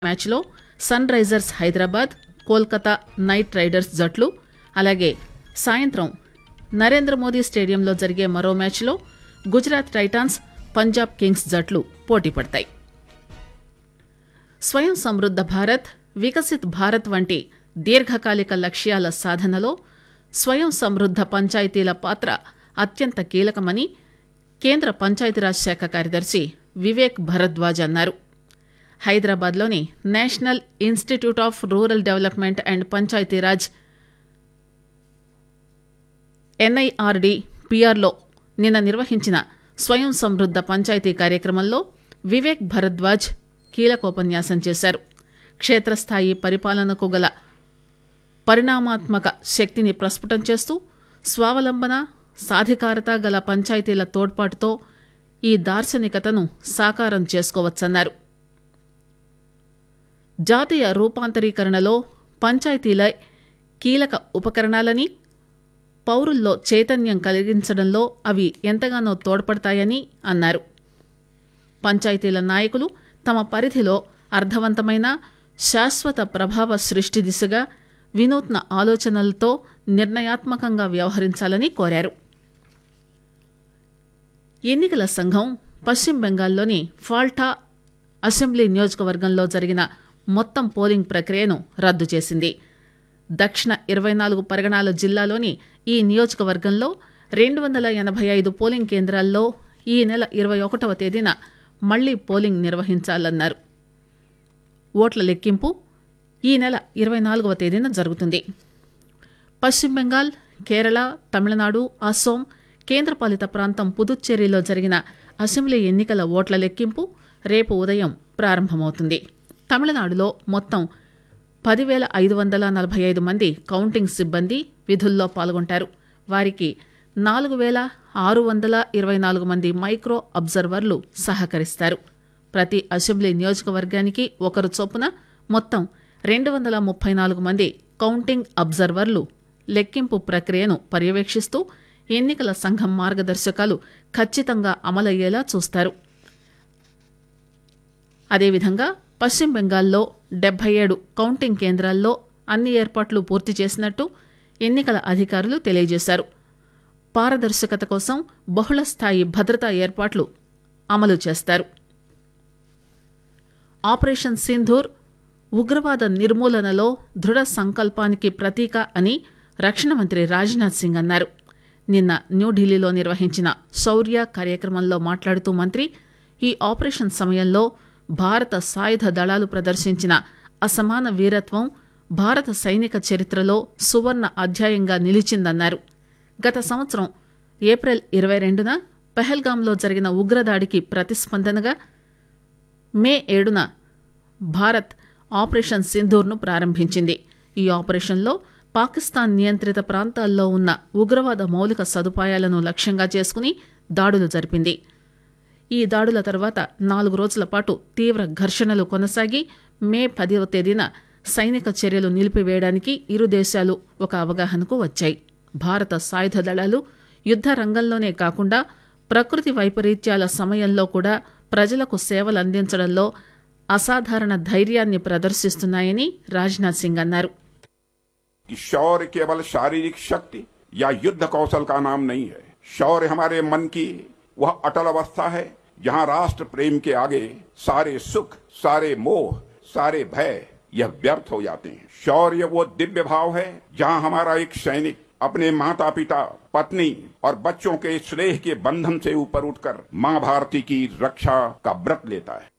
మ్యాచ్లో Sunrisers Hyderabad Kolkata Knight Riders జట్లు అలాగే సాయంత్రం నరేంద్ర మోదీ స్టేడియంలో జరిగే మరో మ్యాచ్లో గుజరాత్ టైటాన్స్ పంజాబ్ కింగ్స్ జట్లు పోటీ పడతాయి స్వయం సమృద్ధ భారత్ వికసిత్ భారత్ వంటి దీర్ఘకాలిక లక్ష్యాల సాధనలో స్వయం సమృద్ధ పంచాయతీల పాత్ర అత్యంత కీలకమని కేంద్ర పంచాయతీరాజ్ శాఖ కార్యదర్శి వివేక్ భరద్వాజ్ అన్నారు హైదరాబాద్లోని National Institute of Rural Development and Panchayati Raj NIRD పిఆర్లో నిన్న నిర్వహించిన స్వయం సమృద్ధ పంచాయతీ కార్యక్రమంలో వివేక్ భరద్వాజ్ కీలకోపన్యాసం చేశారు క్షేత్రస్థాయి పరిపాలనకు గల పరిణామాత్మక శక్తిని ప్రస్ఫుటం చేస్తూ స్వావలంబన సాధికారత గల పంచాయతీల తోడ్పాటుతో ఈ దార్శనికతను సాకారం చేసుకోవచ్చన్నారు జాతీయ రూపాంతరీకరణలో పంచాయతీల కీలక ఉపకరణాలని పౌరుల్లో చైతన్యం కలిగించడంలో అవి ఎంతగానో తోడ్పడతాయని అన్నారు పంచాయతీల నాయకులు తమ పరిధిలో అర్థవంతమైన శాశ్వత ప్రభావ సృష్టి దిశగా వినూత్న ఆలోచనలతో నిర్ణయాత్మకంగా వ్యవహరించాలని కోరారు ఎన్నికల సంఘం పశ్చిమ బెంగాల్లోని ఫాల్టా అసెంబ్లీ నియోజకవర్గంలో జరిగిన మొత్తం పోలింగ్ ప్రక్రియను రద్దు చేసింది దక్షిణ ఇరవై నాలుగు పరగణాల జిల్లాలోని ఈ నియోజకవర్గంలో రెండు వందల ఎనభై ఐదు పోలింగ్ కేంద్రాల్లో ఈ నెల ఇరవై ఒకటవ తేదీన మళ్లీ పోలింగ్ నిర్వహించాలన్నారు ఓట్ల లెక్కింపు ఈ నెల ఇరవై నాలుగవ తేదీన జరుగుతుంది పశ్చిమ బెంగాల్ కేరళ తమిళనాడు అస్సోం కేంద్రపాలిత ప్రాంతం పుదుచ్చేరిలో జరిగిన అసెంబ్లీ ఎన్నికల ఓట్ల లెక్కింపు రేపు ఉదయం ప్రారంభమవుతుంది తమిళనాడులో మొత్తం పదివేల ఐదు వందల నలభై ఐదు మంది కౌంటింగ్ సిబ్బంది విధుల్లో పాల్గొంటారు వారికి నాలుగు వేల ఆరు వందల ఇరవై నాలుగు మంది మైక్రో అబ్జర్వర్లు సహకరిస్తారు ప్రతి అసెంబ్లీ నియోజకవర్గానికి ఒకరు చొప్పున మొత్తం రెండు వందల ముప్పై నాలుగు మంది కౌంటింగ్ అబ్జర్వర్లు లెక్కింపు ప్రక్రియను పర్యవేక్షిస్తూ ఎన్నికల సంఘం మార్గదర్శకాలు ఖచ్చితంగా అమలయ్యేలా చూస్తారు అదేవిధంగా పశ్చిమ బెంగాల్లో డెబ్బై ఏడు కౌంటింగ్ కేంద్రాల్లో అన్ని ఏర్పాట్లు పూర్తి చేసినట్టు ఎన్నికల అధికారులు తెలియజేశారు పారదర్శకత కోసం బహుళ స్థాయి భద్రతా ఏర్పాట్లు అమలు చేస్తారు ఆపరేషన్ సింధూర్ ఉగ్రవాద నిర్మూలనలో దృఢ సంకల్పానికి ప్రతీక అని రక్షణ మంత్రి రాజ్నాథ్ సింగ్ అన్నారు నిన్న న్యూఢిల్లీలో నిర్వహించిన శౌర్య కార్యక్రమంలో మాట్లాడుతూ మంత్రి ఈ ఆపరేషన్ సమయంలో భారత సాయుధ దళాలు ప్రదర్శించిన అసమాన వీరత్వం భారత సైనిక చరిత్రలో సువర్ణ అధ్యాయంగా నిలిచిందన్నారు గత సంవత్సరం ఏప్రిల్ ఇరవై రెండున పెహల్గాంలో జరిగిన ఉగ్రదాడికి ప్రతిస్పందనగా మే ఏడున భారత్ ఆపరేషన్ సింధూర్ను ప్రారంభించింది ఈ ఆపరేషన్లో పాకిస్తాన్ నియంత్రిత ప్రాంతాల్లో ఉన్న ఉగ్రవాద మౌలిక సదుపాయాలను లక్ష్యంగా చేసుకుని దాడులు జరిపింది ఈ దాడుల తర్వాత నాలుగు రోజుల పాటు తీవ్ర ఘర్షణలు కొనసాగి మే పదవ తేదీన సైనిక చర్యలు నిలిపివేయడానికి ఇరు దేశాలు ఒక అవగాహనకు వచ్చాయి భారత సాయుధ దళాలు యుద్ధ రంగంలోనే కాకుండా ప్రకృతి వైపరీత్యాల సమయంలో కూడా ప్రజలకు సేవలు అందించడంలో అసాధారణ ధైర్యాన్ని ప్రదర్శిస్తున్నాయని రాజ్నాథ్ సింగ్ అన్నారు कि शौर्य केवल शारीरिक शक्ति या युद्ध कौशल का नाम नहीं है शौर्य हमारे मन की वह अटल अवस्था है जहां राष्ट्र प्रेम के आगे सारे सुख सारे मोह सारे भय यह व्यर्थ हो जाते हैं शौर्य वो दिव्य भाव है जहां हमारा एक सैनिक अपने माता पिता पत्नी और बच्चों के स्नेह के बंधन से ऊपर उठकर मां भारती की रक्षा का व्रत लेता है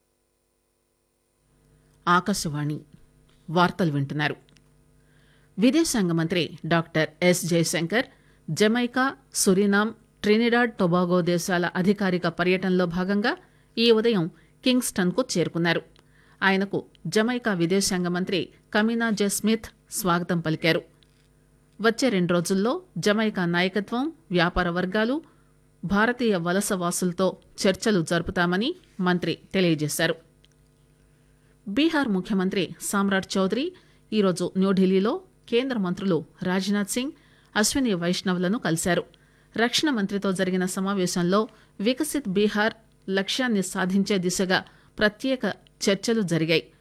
ఆకాశవాణి వార్తలు వింటున్నారు విదేశాంగ మంత్రి doctor S Jaishankar Jamaica Suriname Trinidad Tobago దేశాల అధికారిక పర్యటనలో భాగంగా ఈ ఉదయం కింగ్స్టన్కు చేరుకున్నారు ఆయనకు జమైకా విదేశాంగ మంత్రి కమీనా జె స్మిత్ స్వాగతం పలికారు వచ్చే రెండు రోజుల్లో జమైకా నాయకత్వం వ్యాపార వర్గాలు భారతీయ వలస వాసులతో చర్చలు జరుపుతామని మంత్రి తెలియజేశారు బీహార్ ముఖ్యమంత్రి సామ్రాట్ చౌదరి ఈరోజు న్యూఢిల్లీలో కేంద్ర మంత్రులు రాజ్నాథ్ సింగ్ అశ్విని వైష్ణవ్లను కలిశారు రక్షణ మంత్రితో జరిగిన సమావేశంలో వికసిత్ బీహార్ లక్ష్యాన్ని సాధించే దిశగా ప్రత్యేక చర్చలు జరిగాయి